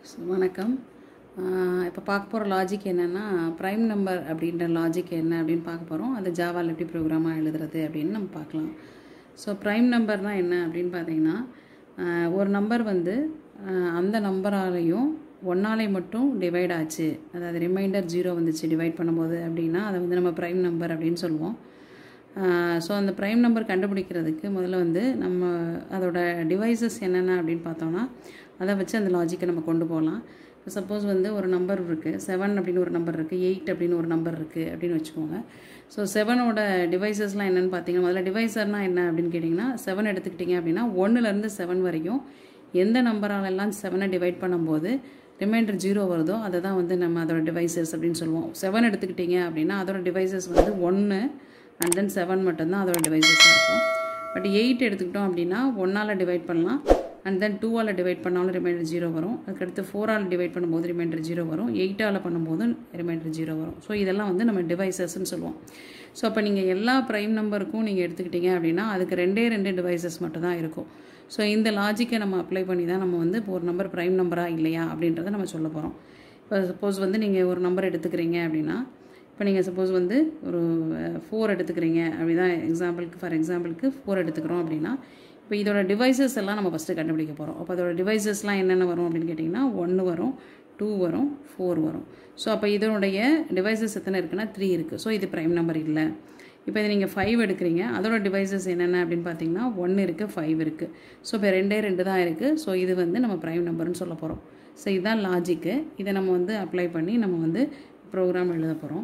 so வணக்கம் இப்போ பார்க்க போகிற லாஜிக் என்னென்னா ப்ரைம் நம்பர் அப்படின்ற லாஜிக் என்ன அப்படின்னு பார்க்க போகிறோம் அது ஜாவால் எப்படி ப்ரோக்ராமாக எழுதுறது அப்படின்னு நம்ம பார்க்கலாம் ஸோ ப்ரைம் நம்பர்னால் என்ன அப்படின்னு பார்த்தீங்கன்னா ஆஹ், ஒரு நம்பர் வந்து ஆஹ், அந்த நம்பராலையும் ஒன்னாலே மட்டும் டிவைட் ஆச்சு அதாவது ரிமைண்டர் ஜீரோ வந்துச்சு டிவைட் பண்ணும்போது அப்படின்னா அதை வந்து நம்ம ப்ரைம் நம்பர் அப்படின்னு சொல்லுவோம் ஸோ அந்த ப்ரைம் நம்பர் கண்டுபிடிக்கிறதுக்கு முதல்ல வந்து நம்ம அதோட டிவைசஸ் என்னென்ன அப்படின்னு பார்த்தோம்னா அதை வச்சு அந்த லாஜிக்கை நம்ம கொண்டு போகலாம் சப்போஸ் வந்து ஒரு நம்பர் இருக்குது செவன் அப்படின்னு ஒரு நம்பர் இருக்குது எயிட் அப்படின்னு ஒரு நம்பர் இருக்குது அப்படின்னு வச்சுக்கோங்க ஸோ செவனோட டிவைசஸ்லாம் என்னென்னு பார்த்தீங்கன்னா முதல்ல டிவைசர்னால் என்ன அப்படின்னு கேட்டிங்கன்னா செவன் எடுத்துக்கிட்டிங்க அப்படின்னா ஒன்றுலேருந்து செவன் வரைக்கும் எந்த நம்பராலெல்லாம் செவனை டிவைட் பண்ணும்போது ரிமைண்டர் ஜீரோ வருதோ அதை தான் வந்து நம்ம அதோட டிவைசஸ் அப்படின்னு சொல்லுவோம் செவன் எடுத்துக்கிட்டிங்க அப்படின்னா அதோட டிவைசஸ் வந்து ஒன்று அண்ட் தென் செவன் மட்டும்தான் அதோட டிவைசஸாக இருக்கும் பட் எயிட் எடுத்துக்கிட்டோம் அப்படின்னா ஒன்றால் டிவைட் பண்ணலாம் அண்ட் தென் டூவால் டிவைட் பண்ணாலும் ரிமைண்டர் ஜீரோ வரும் அதுக்கடுத்து ஃபோரால் டிவைட் பண்ணும்போது ரிமைண்டர் ஜீரோ வரும் எயிட்டால் பண்ணும்போது ரிமைண்டர் ஜீரோ வரும் ஸோ இதெல்லாம் வந்து நம்ம டிவைசஸ்ன்னு சொல்லுவோம் ஸோ அப்போ நீங்கள் எல்லா ப்ரைம் நம்பருக்கும் நீங்கள் எடுத்துக்கிட்டீங்க அப்படின்னா அதுக்கு ரெண்டே ரெண்டு டிவைசஸ் மட்டும் தான் இருக்கும் ஸோ இந்த லாஜிக்கை நம்ம அப்ளை பண்ணி தான் நம்ம வந்து இப்போ ஒரு நம்பர் ப்ரைம் நம்பரா இல்லையா அப்படின்றத நம்ம சொல்ல போகிறோம் இப்போ சப்போஸ் வந்து நீங்கள் ஒரு நம்பர் எடுத்துக்கிறீங்க அப்படின்னா இப்போ நீங்கள் சப்போஸ் வந்து ஒரு ஃபோர் எடுத்துக்கிறீங்க அப்படிதான் எக்ஸாம்பிளுக்கு ஃபார் எக்ஸாம்பிளுக்கு ஃபோர் எடுத்துக்கிறோம் அப்படின்னா இப்போ இதோட டிவைசஸ் எல்லாம் நம்ம ஃபஸ்ட்டு கண்டுபிடிக்க போகிறோம் அப்போ அதோட டிவைசஸ்லாம் என்னென்ன வரும் அப்படின்னு கேட்டிங்கன்னா ஒன்று வரும் டூ வரும் ஃபோர் வரும் ஸோ அப்போ இதனுடைய டிவைசஸ் எத்தனை இருக்குன்னா த்ரீ இருக்குது ஸோ இது ப்ரைம் நம்பர் இல்லை இப்போ இது நீங்கள் ஃபைவ் எடுக்கிறீங்க அதோட டிவைசஸ் என்னென்ன அப்படின்னு பார்த்தீங்கன்னா ஒன்று இருக்குது ஃபைவ் இருக்குது ஸோ இப்போ ரெண்டே ரெண்டு தான் இருக்குது ஸோ இது வந்து நம்ம ப்ரைம் நம்பர்னு சொல்ல போகிறோம் ஸோ இதுதான் லாஜிக்கு இதை நம்ம வந்து அப்ளை பண்ணி நம்ம வந்து ப்ரோக்ராம் எழுத போகிறோம்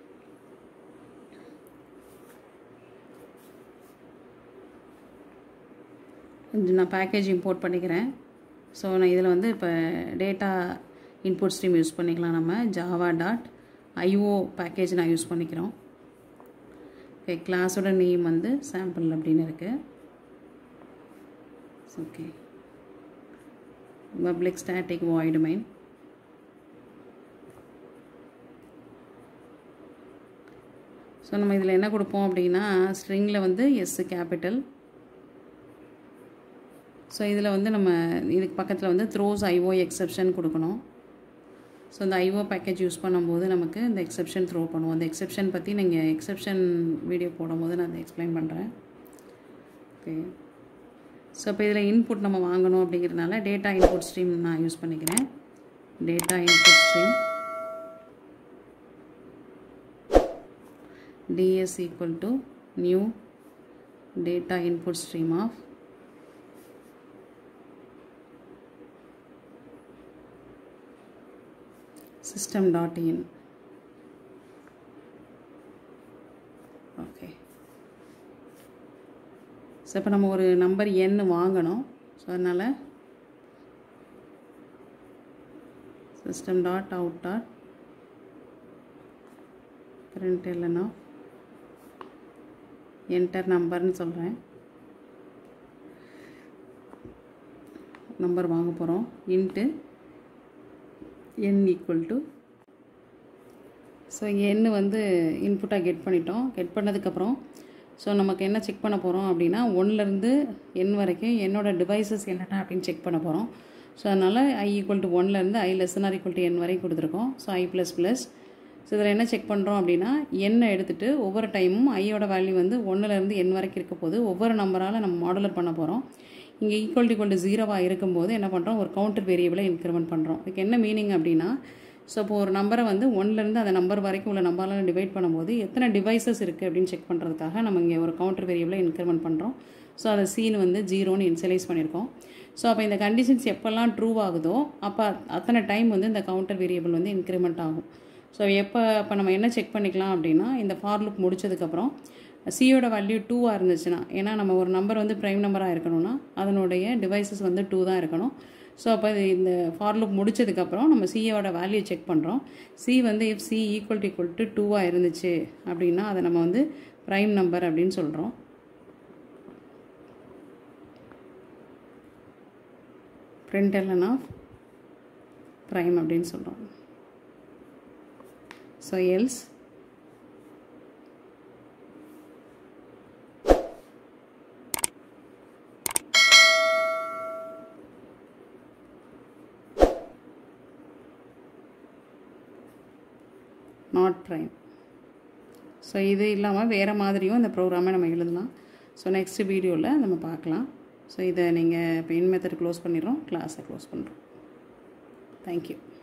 கொஞ்சம் நான் பேக்கேஜ் இம்போர்ட் பண்ணிக்கிறேன் ஸோ நான் இதில் வந்து இப்போ டேட்டா இன்புட் ஸ்ட்ரீம் யூஸ் பண்ணிக்கலாம் நம்ம ஜாவா டாட் ஐஓ பேக்கேஜ் நான் யூஸ் பண்ணிக்கிறோம் ஓகே கிளாஸோட நேம் வந்து சாம்பிள் அப்படின்னு இருக்குது okay public static void main so நம்ம இதில் என்ன கொடுப்போம் அப்படின்னா ஸ்ட்ரிங்கில் வந்து எஸ் கேபிட்டல் ஸோ இதில் வந்து நம்ம இதுக்கு பக்கத்தில் வந்து த்ரோஸ் ஐஓ எக்ஸப்ஷன் கொடுக்கணும் ஸோ இந்த ஐஓ பேக்கேஜ் யூஸ் பண்ணும்போது நமக்கு இந்த எக்ஸப்ஷன் த்ரோ பண்ணுவோம் அந்த எக்ஸப்ஷன் பற்றி நீங்கள் எக்ஸப்ஷன் வீடியோ போடும்போது நான் அதை எக்ஸ்பிளைன் பண்ணுறேன் ஓகே ஸோ இப்போ இதில் இன்புட் நம்ம வாங்கணும் அப்படிங்கிறதுனால டேட்டா இன்புட் ஸ்ட்ரீம் நான் யூஸ் பண்ணிக்கிறேன் data input stream ds equal to new data input stream of system dot in okay so இப்போ நம்ம ஒரு நம்பர் எண் வாங்கணும் ஸோ அதனால் system dot out dot print இல்லைன்னா என்டர் நம்பர்னு சொல்கிறேன் நம்பர் வாங்க போகிறோம் int n equal to so எண் வந்து இன்புட்டாக கெட் பண்ணிட்டோம் கெட் பண்ணதுக்கப்புறம் ஸோ நமக்கு என்ன செக் பண்ண போகிறோம் அப்படின்னா ஒன்லேருந்து என் வரைக்கும் என்னோட டிவைசஸ் என்னென்ன அப்படின்னு செக் பண்ண போகிறோம் ஸோ அதனால் ஐ ஈக்குவல் டு ஒன்லேருந்து i less or equal to n வரைக்கும் கொடுத்துருக்கோம் so i plus plus so இதில் என்ன செக் பண்ணுறோம் அப்படின்னா எண்ணை எடுத்துகிட்டு ஒவ்வொரு டைமும் ஐயோட வேல்யூ வந்து ஒன்றுலேருந்து என் வரைக்கும் இருக்க போது ஒவ்வொரு நம்பரால் நம்ம மாடுலர் பண்ண போகிறோம் இங்கே ஈக்குவல் டு ஈக்குவல் டு ஜீரோவாக இருக்கும்போது என்ன பண்ணுறோம் ஒரு கவுண்டர் வேரியபிளை இன்க்ரிமெண்ட் பண்ணுறோம் இதுக்கு என்ன மீனிங் அப்படின்னா ஸோ இப்போ ஒரு நம்பரை வந்து ஒன்லேருந்து அந்த நம்பர் வரைக்கும் உள்ள நம்பரால் டிவைட் பண்ணும்போது எத்தனை டிவைசஸ் இருக்குது அப்படின்னு செக் பண்ணுறதுக்காக நம்ம இங்கே ஒரு கவுண்டர் வேரியபிளை இன்க்ரிமெண்ட் பண்ணுறோம் ஸோ அதை சீன் வந்து ஜீரோன்னு இன்சலைஸ் பண்ணியிருக்கோம் ஸோ அப்போ இந்த கண்டிஷன்ஸ் எப்போல்லாம் ட்ரூ ஆகுதோ அப்போ அத்தனை டைம் வந்து இந்த கவுண்டர் வேரியபிள் வந்து இன்க்ரிமெண்ட் ஆகும் ஸோ எப்போ இப்போ நம்ம என்ன செக் பண்ணிக்கலாம் அப்படின்னா இந்த ஃபார் லுக் முடிச்சதுக்கப்புறம் சியோட வேல்யூ டூவாக இருந்துச்சுன்னா ஏன்னா நம்ம ஒரு நம்பர் வந்து ப்ரைம் நம்பராக இருக்கணும்னா அதனுடைய டிவைசஸ் வந்து டூ தான் இருக்கணும் ஸோ அப்போ இது இந்த ஃபார் லுக் முடிச்சதுக்கப்புறம் நம்ம சியோட வேல்யூ செக் பண்ணுறோம் சி வந்து if C equal to equal to டூவாக இருந்துச்சு அப்படின்னா அதை நம்ம வந்து ப்ரைம் நம்பர் அப்படின்னு சொல்கிறோம் பிரிண்ட் எல்லாம் ஆஃப் ப்ரைம் அப்படின்னு சொல்கிறோம் so else not prime so இது இல்லாமல் வேறு மாதிரியும் இந்த ப்ரோக்ராமை நம்ம எழுதலாம் ஸோ நெக்ஸ்ட் வீடியோவில் நம்ம பார்க்கலாம் ஸோ இதை நீங்கள் இப்போ இன் மெத்தட் க்ளோஸ் பண்ணிடுறோம் கிளாஸை க்ளோஸ் பண்ணுறோம் தேங்க்யூ